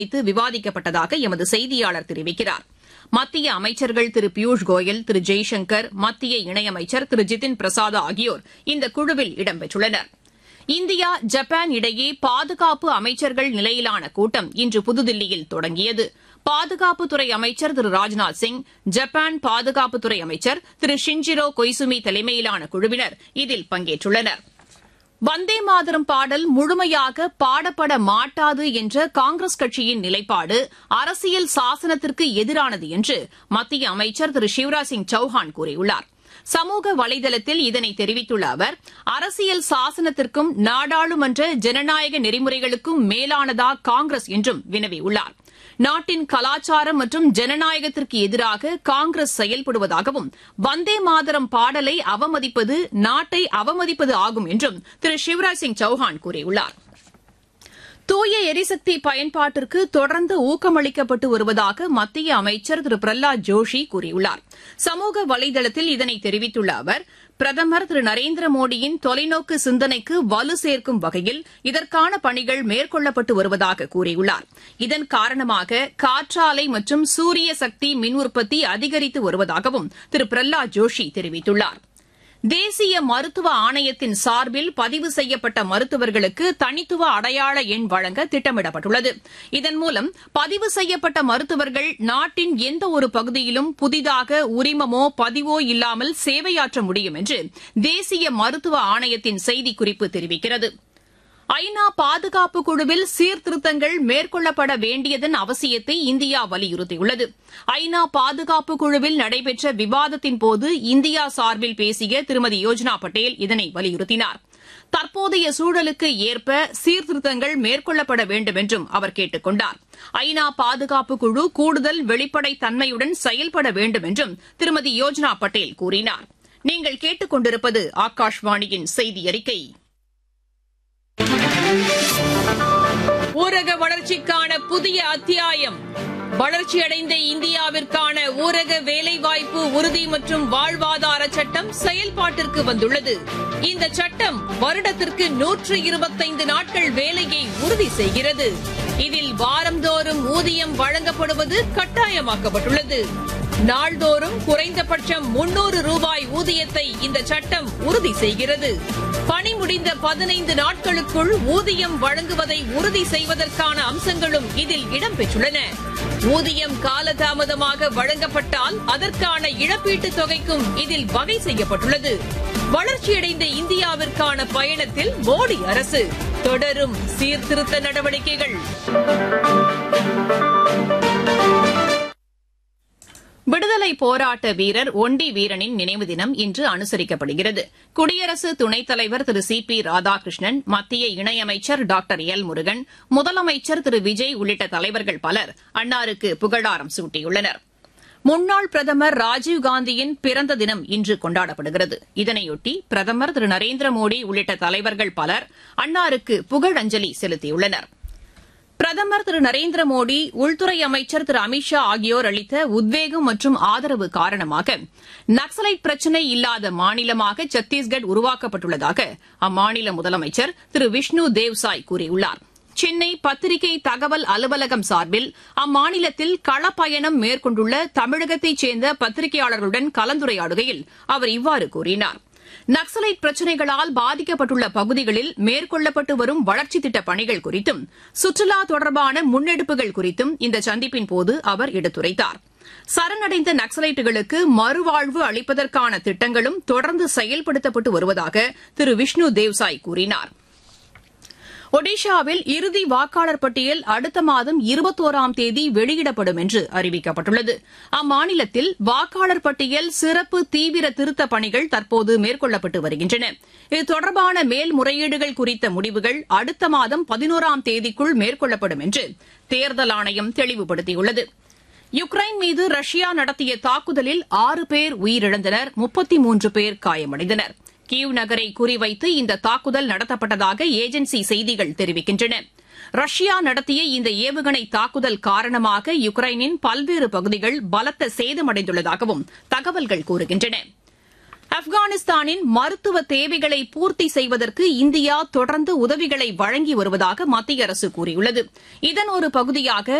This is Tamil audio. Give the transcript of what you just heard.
குறித்து விவாதிக்கப்பட்டதாக எமது செய்தியாளர் தெரிவிக்கிறார் மத்திய அமைச்சர்கள் திரு பியூஷ் கோயல் திரு ஜெய்சங்கர் மத்திய இணையமைச்சர் திரு ஜிதின் பிரசாத் ஆகியோர் இந்த குழுவில் இடம்பெற்றுள்ளனர் இந்தியா ஜப்பான் இடையே பாதுகாப்பு அமைச்சர்கள் நிலையிலான கூட்டம் இன்று புதுதில்லியில் தொடங்கியது பாதுகாப்புத்துறை அமைச்சர் திரு ராஜ்நாத் சிங் ஜப்பான் பாதுகாப்புத்துறை அமைச்சர் திரு ஷின்ஜிரோ கொய்சுமி தலைமையிலான குழுவினர் இதில் பங்கேற்றுள்ளனர் வந்தே மாதரம் பாடல் முழுமையாக பாடப்பட மாட்டாது என்ற காங்கிரஸ் கட்சியின் நிலைப்பாடு அரசியல் சாசனத்திற்கு எதிரானது என்று மத்திய அமைச்சர் திரு சிவராஜ் சிங் சௌஹான் கூறியுள்ளார் சமூக வலைதளத்தில் இதனை தெரிவித்துள்ள அவர் அரசியல் சாசனத்திற்கும் நாடாளுமன்ற ஜனநாயக நெறிமுறைகளுக்கும் மேலானதா காங்கிரஸ் என்றும் வினவியுள்ளார் நாட்டின் கலாச்சாரம் மற்றும் ஜனநாயகத்திற்கு எதிராக காங்கிரஸ் செயல்படுவதாகவும் வந்தே மாதரம் பாடலை அவமதிப்பது நாட்டை அவமதிப்பது ஆகும் என்றும் திரு சிவராஜ் சிங் சௌஹான் கூறியுள்ளார் தூய எரிசக்தி பயன்பாட்டிற்கு தொடர்ந்து ஊக்கமளிக்கப்பட்டு வருவதாக மத்திய அமைச்சர் திரு பிரஹ்லாத் ஜோஷி கூறியுள்ளார் சமூக வலைதளத்தில் இதனை தெரிவித்துள்ள அவர் பிரதமர் திரு நரேந்திர மோடியின் தொலைநோக்கு சிந்தனைக்கு வலு சேர்க்கும் வகையில் இதற்கான பணிகள் மேற்கொள்ளப்பட்டு வருவதாக கூறியுள்ளார் இதன் காரணமாக காற்றாலை மற்றும் சூரிய சக்தி மின் உற்பத்தி அதிகரித்து வருவதாகவும் திரு பிரஹ்லாத் ஜோஷி தெரிவித்துள்ளாா் தேசிய மருத்துவ ஆணையத்தின் சார்பில் பதிவு செய்யப்பட்ட மருத்துவர்களுக்கு தனித்துவ அடையாள எண் வழங்க திட்டமிடப்பட்டுள்ளது இதன் மூலம் பதிவு செய்யப்பட்ட மருத்துவர்கள் நாட்டின் எந்த ஒரு பகுதியிலும் புதிதாக உரிமமோ பதிவோ இல்லாமல் சேவையாற்ற முடியும் என்று தேசிய மருத்துவ ஆணையத்தின் செய்திக்குறிப்பு தெரிவிக்கிறது ஐநா பாதுகாப்பு குழுவில் சீர்திருத்தங்கள் மேற்கொள்ளப்பட வேண்டியதன் அவசியத்தை இந்தியா வலியுறுத்தியுள்ளது ஐநா பாதுகாப்பு குழுவில் நடைபெற்ற விவாதத்தின்போது இந்தியா சார்பில் பேசிய திருமதி யோஜனா பட்டேல் இதனை வலியுறுத்தினார் தற்போதைய சூழலுக்கு ஏற்ப சீர்திருத்தங்கள் மேற்கொள்ளப்பட வேண்டும் என்றும் அவர் கேட்டுக் கொண்டார் ஐநா பாதுகாப்பு குழு கூடுதல் வெளிப்படைத் தன்மையுடன் செயல்பட வேண்டும் என்றும் திருமதி யோஜனா பட்டேல் கூறினார் நீங்கள் கேட்டுக் கொண்டிருப்பது ஆகாஷ்வாணியின் செய்தி அறிக்கை ஊரக வளர்ச்சிக்கான புதிய அத்தியாயம் வளர்ச்சியடைந்த இந்தியாவிற்கான ஊரக வேலைவாய்ப்பு உறுதி மற்றும் வாழ்வாதார சட்டம் செயல்பாட்டிற்கு வந்துள்ளது இந்த சட்டம் வருடத்திற்கு நூற்று இருபத்தைந்து நாட்கள் வேலையை உறுதி செய்கிறது இதில் வாரந்தோறும் ஊதியம் வழங்கப்படுவது கட்டாயமாக்கப்பட்டுள்ளது நாள்தோறும் குறைந்தபட்சம் முன்னூறு ரூபாய் ஊதியத்தை இந்த சட்டம் உறுதி செய்கிறது பணி முடிந்த பதினைந்து நாட்களுக்குள் ஊதியம் வழங்குவதை உறுதி செய்வதற்கான அம்சங்களும் இதில் இடம்பெற்றுள்ளன ஊதியம் காலதாமதமாக வழங்கப்பட்டால் அதற்கான இழப்பீட்டுத் தொகைக்கும் இதில் வகை செய்யப்பட்டுள்ளது வளர்ச்சியடைந்த இந்தியாவிற்கான பயணத்தில் மோடி அரசு தொடரும் சீர்திருத்த நடவடிக்கைகள் விடுதலை போராட்ட வீரர் ஒண்டி வீரனின் நினைவு தினம் இன்று அனுசரிக்கப்படுகிறது குடியரசு துணைத் தலைவர் திரு சி பி ராதாகிருஷ்ணன் மத்திய இணையமைச்சர் டாக்டர் எல் முருகன் முதலமைச்சர் திரு விஜய் உள்ளிட்ட தலைவர்கள் பலர் அன்னாருக்கு புகழாரம் சூட்டியுள்ளனர் முன்னாள் பிரதமர் ராஜீவ்காந்தியின் பிறந்த தினம் இன்று கொண்டாடப்படுகிறது இதனையொட்டி பிரதமர் திரு நரேந்திர மோடி உள்ளிட்ட தலைவர்கள் பலர் அன்னாருக்கு புகழஞ்சலி செலுத்தியுள்ளனா் பிரதமர் திரு நரேந்திர மோடி உள்துறை அமைச்சர் திரு அமித் ஷா ஆகியோர் அளித்த உத்வேகம் மற்றும் ஆதரவு காரணமாக நக்சலைட் பிரச்சினை இல்லாத மாநிலமாக சத்தீஸ்கர் உருவாக்கப்பட்டுள்ளதாக அம்மாநில முதலமைச்சர் திரு விஷ்ணு தேவ்சாய் கூறியுள்ளார் சென்னை பத்திரிகை தகவல் அலுவலகம் சார்பில் அம்மாநிலத்தில் களப்பயணம் மேற்கொண்டுள்ள தமிழகத்தைச் சேர்ந்த பத்திரிகையாளர்களுடன் கலந்துரையாடுகையில் அவர் இவ்வாறு கூறினாா் நக்சலைட் பிரச்சினைகளால் பாதிக்கப்பட்டுள்ள பகுதிகளில் மேற்கொள்ளப்பட்டு வரும் வளர்ச்சித் திட்டப் பணிகள் குறித்தும் சுற்றுலா தொடர்பான முன்னெடுப்புகள் குறித்தும் இந்த சந்திப்பின் போது அவர் எடுத்துரைத்தார் சரணடைந்த நக்சலைட்டுகளுக்கு மறுவாழ்வு அளிப்பதற்கான திட்டங்களும் தொடர்ந்து செயல்படுத்தப்பட்டு வருவதாக திரு விஷ்ணு தேவ்சாய் கூறினார் ஒடிஷாவில் இறுதி வாக்காளர் பட்டியல் அடுத்த மாதம் இருபத்தோராம் தேதி வெளியிடப்படும் என்று அறிவிக்கப்பட்டுள்ளது அம்மாநிலத்தில் வாக்காளர் பட்டியல் சிறப்பு தீவிர திருத்தப் பணிகள் தற்போது மேற்கொள்ளப்பட்டு வருகின்றன இது தொடர்பான மேல்முறையீடுகள் குறித்த முடிவுகள் அடுத்த மாதம் பதினோராம் தேதிக்குள் மேற்கொள்ளப்படும் என்று தேர்தல் ஆணையம் தெளிவுபடுத்தியுள்ளது யுக்ரைன் மீது ரஷ்யா நடத்திய தாக்குதலில் ஆறு பேர் உயிரிழந்தனர் முப்பத்தி மூன்று பேர் காயமடைந்தனர் கீவ் நகரை குறிவைத்து இந்த தாக்குதல் நடத்தப்பட்டதாக ஏஜென்சி செய்திகள் தெரிவிக்கின்றன ரஷ்யா நடத்திய இந்த ஏவுகணை தாக்குதல் காரணமாக யுக்ரைனின் பல்வேறு பகுதிகள் பலத்த சேதமடைந்துள்ளதாகவும் தகவல்கள் கூறுகின்றன ஆப்கானிஸ்தானின் மருத்துவ தேவைகளை பூர்த்தி செய்வதற்கு இந்தியா தொடர்ந்து உதவிகளை வழங்கி வருவதாக மத்திய அரசு கூறியுள்ளது இதன் ஒரு பகுதியாக